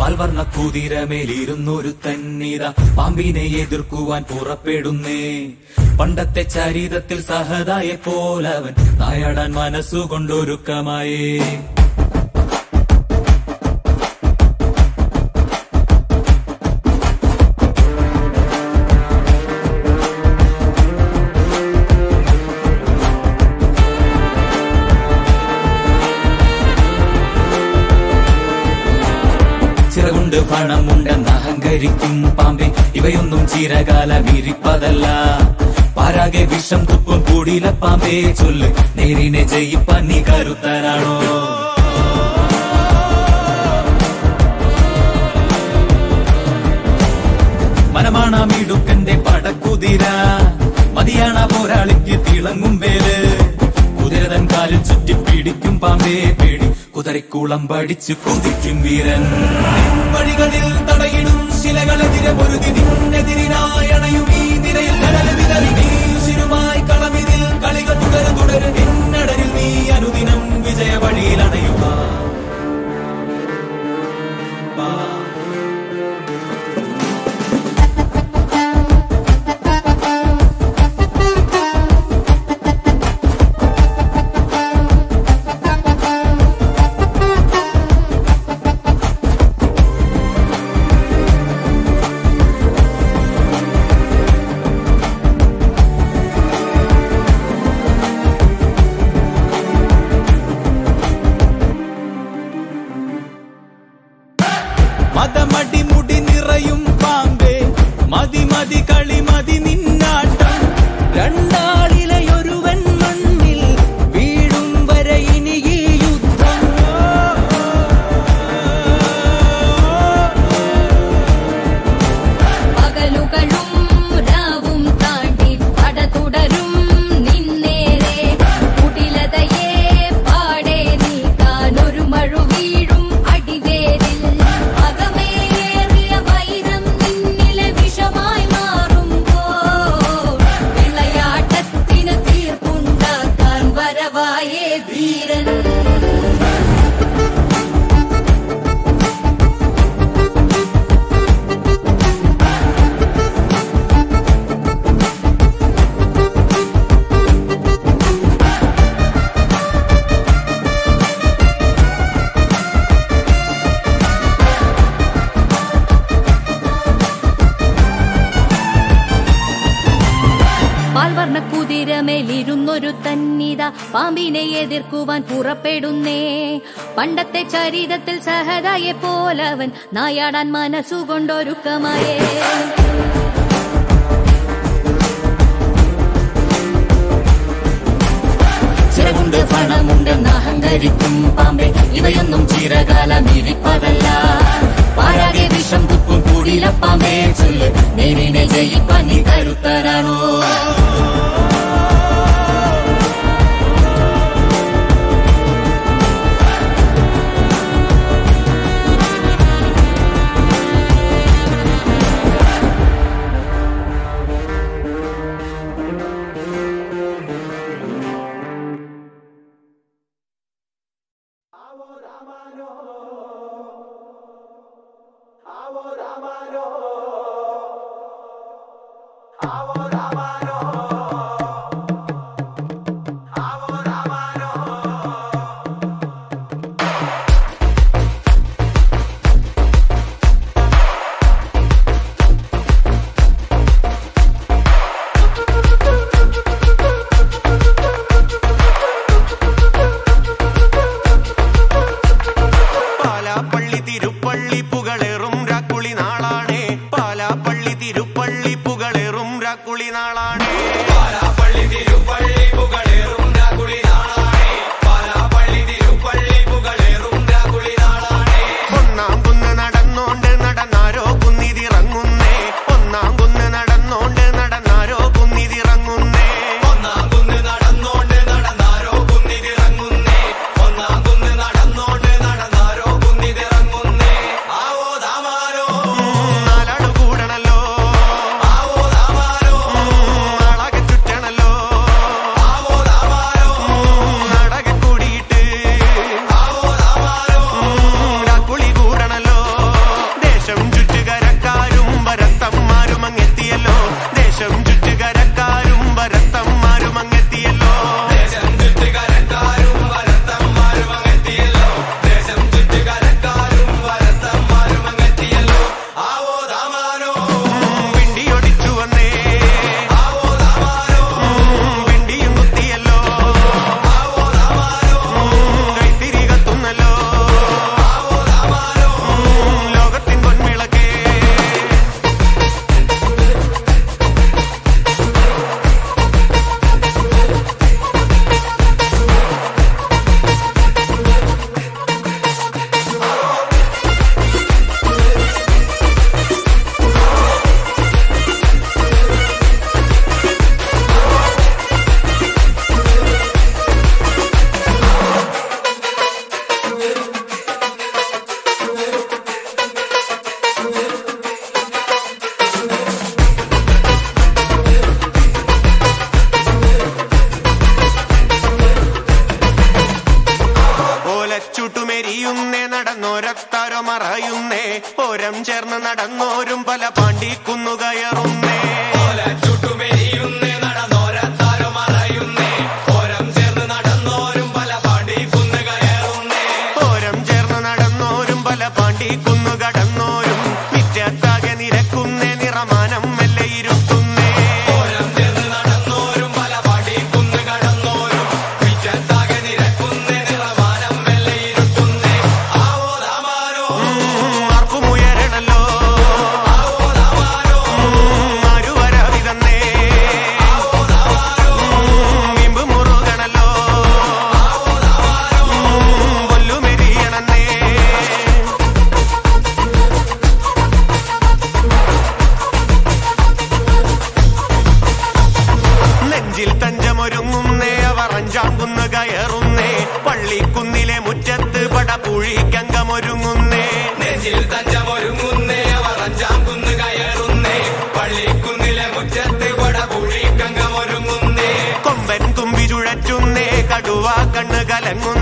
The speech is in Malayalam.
പാൽവർണ്ണ കുതിരമേലിരുന്നൊരു തന്നിത പാമ്പിനെ എതിർക്കുവാൻ പുറപ്പെടുന്നേ പണ്ടത്തെ ചരിതത്തിൽ സഹതായെ പോലവൻ നായാടാൻ മനസ്സുകൊണ്ടൊരുക്കമായേ ചിറകുണ്ട് പണമുണ്ടെന്ന് അഹങ്കരിക്കും പാമ്പെ ഇവയൊന്നും ചിരകാല വിരിപ്പതല്ല പാരാകെ വിഷം തുപ്പും കൂടിയില പാമ്പേ ചൊല്ല് നേരിനെ ജയിപ്പാൻ നീ കരുത്തനാണോ മനമാണ മിടുക്കന്റെ പടക്കുതിര മതിയാണ പോരാളിക്ക് തിളങ്ങും വേല് കുതിരതൻ കാലിൽ ചുറ്റി പിടിക്കും പാമ്പേ പേടി കുതിരക്കുളം പഠിച്ചു കുതിക്കും വീരൻ വഴികളിൽ തടയിടും ശിലകളെതിരെ പൊരുതി നിന്നെതിരിനായി അണയും ഈ നിരയിൽ കടൽ വിതറി നീ ഉശിരുമായി കളമിതിൽ കളികൾ തുടരെ തുടരെ നിന്നടരിൽ നീ അനുദിനം വിജയ വഴിയിൽ അണയുക വാ. മതമടി മുടി നിറയും പാമ്പേ മതി മതി കളി മതി നിന്നാട്ടം രണ്ടാളിലയൊരുവൻ മണ്ണിൽ വീഴും വരെ ഇനി ഈ യുദ്ധം പകലുകളും രാവും താണ്ടി പട തുടരും നിന്നേരെ കുടിലതയെ പാടെ നീക്കാൻ ഒരു മഴു വീഴും അടിവേരിൽ അകമേറിയ വൈരം നിന്നിലെ വിഷമായി മാറുമ്പോൾ വിളയാട്ടത്തിന് തീർപ്പുണ്ടാക്കാൻ വരവായേ വീരൻ പാൽവർണ്ണ കുതിരമേലിരുന്നൊരു തന്നിത പാമ്പിനെ എതിർക്കുവാൻ പുറപ്പെടുന്നേ പണ്ടത്തെ ചരിതത്തിൽ സഹതായെ പോലവൻ നായാടാൻ മനസ്സുകൊണ്ടൊരുക്കമായേ ചിറകുണ്ട് പണമുണ്ടെന്ന് അഹങ്കരിക്കും പാമ്പെ ഇവയൊന്നും ചിരകാലം ഇരിപ്പതല്ല പാരാകെ വിഷം തുപ്പും കൂടിയില പാമ്പേ ചൊല്ല് നേരിനെ ജയിപ്പാൻ നീ കരുത്തനാണോ പാലാപ്പള്ളി തിരുപ്പള്ളി പുകളേറും രാക്കുളി നാളാണേ പാ പായുന്നേ ഓരം ചേർന്ന് നടന്നോരും പല പാണ്ടിക്കുന്നു കയറുന്നേ ചുട്ടുമെരിയുന്നേ നടന്നോരത്താരോ മറയുന്നേ ഓരം ചേർന്ന് നടന്നോരും പല പാടി കുന്ന് കയറുന്നേ ഓരം ചേർന്ന് നടന്നോരും പല പാണ്ടിക്കുന്നു കടന്നോരും മിറ്റത്താകെ നിരക്കുന്നേ നിറമാനം മെല്ലെ ഇരുത്തുന്നേ ഓരം ചേർന്ന് നടന്നോരും പല പാടി കുന്ന് കടന്നോരും പിറ്റത്താകെ നിരക്കുന്നേ നിറമാനം മെല്ലെ ഇരുത്തുന്നേ ആവോ ദാമാരോ ആർക്കുമുയരണല്ലോ ആരുവരാവി തന്നേ വീമ്പ് മുറുകണല്ലോ കൊല്ലുമെരിയണന്നേ നെഞ്ചിൽ തഞ്ചമൊരുങ്ങുന്നേ അവർ അഞ്ചാം കുന്ന് കയറുന്നേ പള്ളിക്കുന്നിലെ മുറ്റത്ത് പടപുഴിക്കങ്കമൊരുങ്ങുന്നേ നെഞ്ചിൽ തഞ്ചമൊരുങ്ങുന്നേ അവർ അഞ്ചാം കുന്ന് കയറുന്നേ പള്ളിക്കുന്നിലെ മുറ്റത്ത് പടപുഴി കങ്കമൊരുങ്ങുന്നേ കൊമ്പൻ തുമ്പി ചുഴറ്റുന്നേ കടുവ കണ്ണ് കലങ്ങുന്നേ